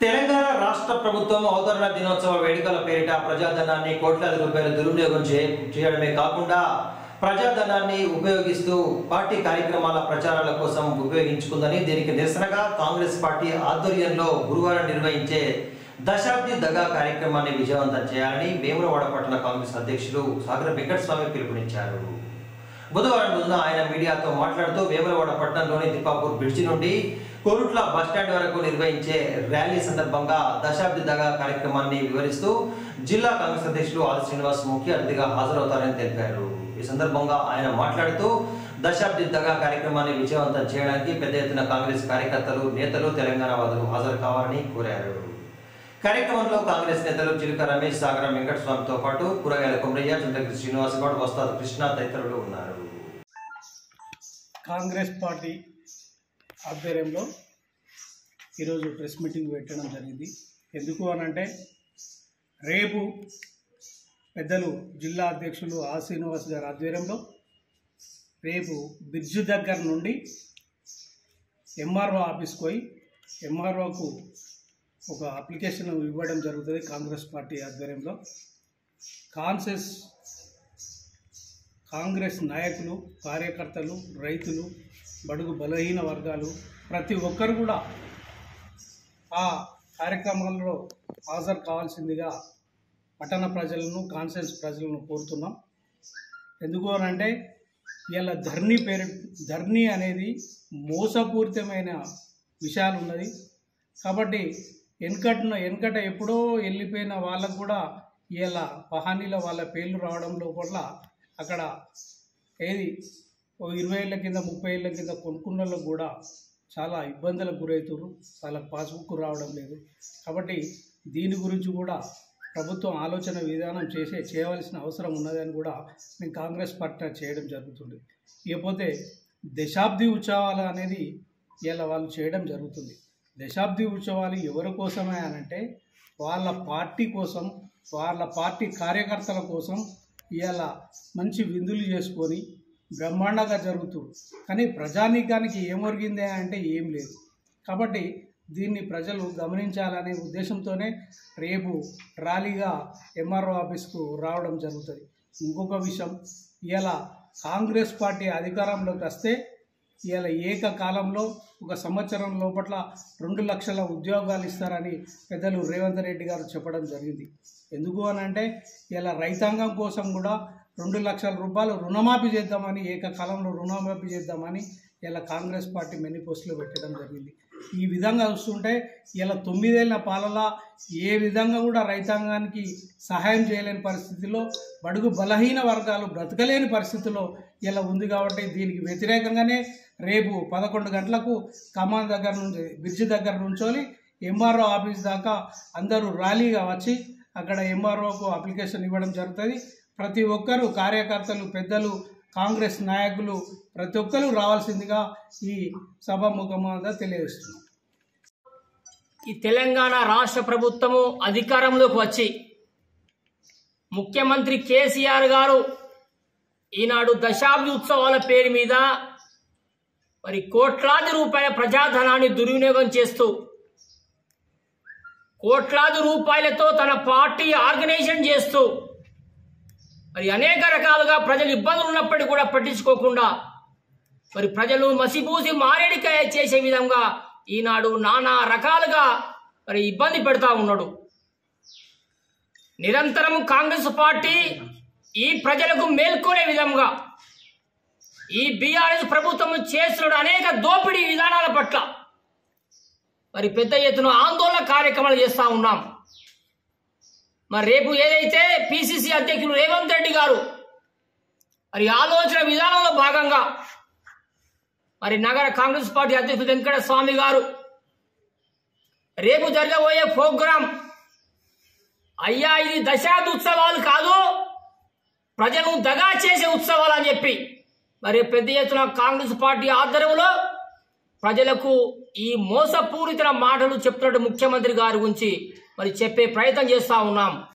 తెలంగాణ రాష్ట్ర ప్రభుత్వం అవతరణ దినోత్సవ వేడుకల పేరిట ప్రజాధనాన్ని కోట్లాది రూపాయలు దుర్వినియోగం చే- చేయడమే కాకుండా ప్రజాధనాన్ని ఉపయోగిస్తూ పార్టీ కార్యక్రమాల ప్రచారాల కోసం ఉపయోగించుకుందని దీనికి నిరసనగా కాంగ్రెస్ పార్టీ ఆధ్వర్యంలో గురువారం నిర్వహించే దశాబ్ది దగా కార్యక్రమాన్ని విజయవంతం చేయాలని వేములవాడ పట్టణ కాంగ్రెస్ అధ్యక్షులు సాగర వెంకటస్వామి పిలుపునిచ్చారు బుధవారం రోజున ఆయన మీడియాతో మాట్లాడుతూ వేములవాడ పట్టణంలోని దిపాపూర్ బ్రిడ్జి నుండి కోరుట్ల బస్టాండ్ వరకు నిర్వహించే ర్యాలీ సందర్భంగా దశాబ్ది దగా కార్యక్రమాన్ని వివరిస్తూ జిల్లా కాంగ్రెస్ అధ్యక్షులు ఆది శ్రీనివాస్ ముఖ్య అతిథిగా హాజరవుతారని తెలిపారు ఈ సందర్భంగా ఆయన మాట్లాడుతూ దశాబ్ది దగా కార్యక్రమాన్ని విజయవంతం చేయడానికి పెద్ద ఎత్తున కాంగ్రెస్ కార్యకర్తలు నేతలు తెలంగాణ వాదులు హాజరు కావాలని కోరారు కార్యక్రమంలో కాంగ్రెస్ నేతలు చిలుక రమేష్ సాగర వెంకటస్వామితో పాటు కూరగాయల కొమరయ్య చుండగిరి శ్రీనివాస్ గౌడ్ వస్తాద్ కృష్ణ తదితరులు ఉన్నారు కాంగ్రెస్ పార్టీ ఆధ్వర్యంలో ఈరోజు ప్రెస్ మీటింగ్ పెట్టడం జరిగింది ఎందుకు అనంటే రేపు పెద్దలు జిల్లా అధ్యక్షులు ఆ శ్రీనివాస్ గారి ఆధ్వర్యంలో రేపు బ్రిడ్జ్ దగ్గర నుండి ఎంఆర్ఓ ఆఫీస్కి పోయి ఎంఆర్ఓకు ఒక అప్లికేషన్ ఇవ్వడం జరుగుతుంది కాంగ్రెస్ పార్టీ ఆధ్వర్యంలో కాన్సెస్ కాంగ్రెస్ నాయకులు కార్యకర్తలు రైతులు బడుగు బలహీన వర్గాలు ప్రతి ఒక్కరు కూడా ఆ కార్యక్రమాల్లో హాజరు కావాల్సిందిగా పట్టణ ప్రజలను కాన్సెన్స్ ప్రజలను కోరుతున్నాం ఎందుకు అని అంటే ఇలా ధర్నీ పేరు ధర్నీ అనేది మోసపూరితమైన విషయాలు ఉన్నది కాబట్టి వెనకట్న వెనకట ఎప్పుడో వెళ్ళిపోయిన వాళ్ళకు కూడా ఇలా పహానీలో వాళ్ళ పేర్లు రావడంలో కూడా అక్కడ ఏది ఓ ఇరవై ఏళ్ళ కింద ముప్పై ఏళ్ళ కింద కొనుక్కున్న వాళ్ళకు కూడా చాలా ఇబ్బందులకు గురవుతున్నారు వాళ్ళకి పాస్బుక్ రావడం లేదు కాబట్టి దీని గురించి కూడా ప్రభుత్వం ఆలోచన విధానం చేసే చేయవలసిన అవసరం ఉన్నదని కూడా మేము కాంగ్రెస్ పార్టీ చేయడం జరుగుతుంది ఇకపోతే దశాబ్ది ఉత్సవాలు అనేది ఇలా వాళ్ళు చేయడం జరుగుతుంది దశాబ్ది ఉత్సవాలు ఎవరి కోసమే అనంటే వాళ్ళ పార్టీ కోసం వాళ్ళ పార్టీ కార్యకర్తల కోసం ఇలా మంచి విందులు చేసుకొని బ్రహ్మాండంగా జరుగుతుంది కానీ ప్రజానీకానికి ఏం ఒరిగిందే అంటే ఏం లేదు కాబట్టి దీన్ని ప్రజలు గమనించాలనే ఉద్దేశంతోనే రేపు ర్యాలీగా ఎంఆర్ఓ ఆఫీస్కు రావడం జరుగుతుంది ఇంకొక విషయం ఇలా కాంగ్రెస్ పార్టీ అధికారంలోకి వస్తే ఇవాళ ఏకకాలంలో ఒక సంవత్సరం లోపట్ల రెండు లక్షల ఉద్యోగాలు ఇస్తారని పెద్దలు రేవంత్ రెడ్డి గారు చెప్పడం జరిగింది ఎందుకు అని అంటే ఇలా రైతాంగం కోసం కూడా రెండు లక్షల రూపాయలు రుణమాఫీ చేద్దామని ఏకకాలంలో రుణమాఫీ చేద్దామని ఇలా కాంగ్రెస్ పార్టీ మేనిఫెస్టోలో పెట్టడం జరిగింది ఈ విధంగా చూస్తుంటే ఇలా తొమ్మిదేళ్ల పాలన ఏ విధంగా కూడా రైతాంగానికి సహాయం చేయలేని పరిస్థితిలో బడుగు బలహీన వర్గాలు బ్రతకలేని పరిస్థితిలో ఇలా ఉంది కాబట్టి దీనికి వ్యతిరేకంగానే రేపు పదకొండు గంటలకు కమాన్ దగ్గర నుంచి బ్రిడ్జ్ దగ్గర నుంచొని ఎంఆర్ఓ ఆఫీస్ దాకా అందరూ ర్యాలీగా వచ్చి అక్కడ ఎంఆర్ఓకు అప్లికేషన్ ఇవ్వడం జరుగుతుంది ప్రతి ఒక్కరూ కార్యకర్తలు పెద్దలు కాంగ్రెస్ నాయకులు ప్రతి ఒక్కరూ రావాల్సిందిగా ఈ సభాముఖంగా తెలియజేస్తున్నాం ఈ తెలంగాణ రాష్ట్ర ప్రభుత్వము అధికారంలోకి వచ్చి ముఖ్యమంత్రి కేసీఆర్ గారు ఈనాడు దశాబ్ది ఉత్సవాల పేరు మీద మరి కోట్లాది రూపాయల ప్రజాధనాన్ని దుర్వినియోగం చేస్తూ కోట్లాది రూపాయలతో తన పార్టీ ఆర్గనైజేషన్ చేస్తూ మరి అనేక రకాలుగా ప్రజలు ఇబ్బందులు ఉన్నప్పటికీ కూడా పట్టించుకోకుండా మరి ప్రజలు మసిపూసి మారేడికాయ చేసే విధంగా ఈనాడు నానా రకాలుగా మరి ఇబ్బంది పెడతా ఉన్నాడు నిరంతరం కాంగ్రెస్ పార్టీ ఈ ప్రజలకు మేల్కొనే విధంగా ఈ బీఆర్ఎస్ ప్రభుత్వం చేస్తున్న అనేక దోపిడీ విధానాల పట్ల మరి పెద్ద ఎత్తున ఆందోళన కార్యక్రమాలు చేస్తూ ఉన్నాం మరి రేపు ఏదైతే పిసిసి అధ్యక్షులు రేవంత్ రెడ్డి గారు మరి ఆలోచన విధానంలో భాగంగా మరి నగర కాంగ్రెస్ పార్టీ అధ్యక్షుడు వెంకట స్వామి గారు రేపు జరగబోయే ప్రోగ్రాం అయ్యా ఇది దశాబ్ది ఉత్సవాలు కాదు ప్రజలను దగా చేసే ఉత్సవాలు అని చెప్పి మరి పెద్ద ఎత్తున కాంగ్రెస్ పార్టీ ఆధ్వర్యంలో ప్రజలకు ఈ మోసపూరిత మాటలు చెప్తున్నట్టు ముఖ్యమంత్రి గారి గురించి మరి చెప్పే ప్రయత్నం చేస్తా ఉన్నాం